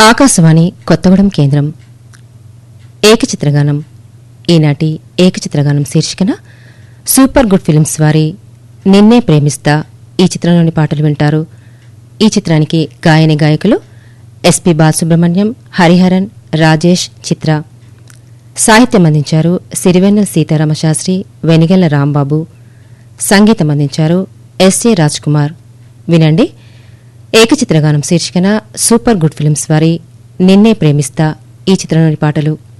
ఆకాశవాణి కొత్తగూడెం కేంద్రం ఏకచిత్రగానం ఈనాటి ఏకచిత్రగానం శీర్షికన సూపర్ గుడ్ ఫిల్మ్స్ వారి నిన్నే ప్రేమిస్తా ఈ చిత్రంలోని పాటలు వింటారు ఈ చిత్రానికి గాయని గాయకులు ఎస్పి బాలసుబ్రహ్మణ్యం హరిహరన్ రాజేష్ చిత్ర సాహిత్యం అందించారు సిరివెన్నెల సీతారామశాస్త్రి వెనిగెల్ల రాంబాబు సంగీతం అందించారు ఎస్ఏ కుమార్ వినండి ఏకచిత్రగానం శీర్షికన సూపర్ గుడ్ ఫిల్మ్స్ వారి నిన్నే ప్రేమిస్తా ఈ చిత్రంలోని పాటలు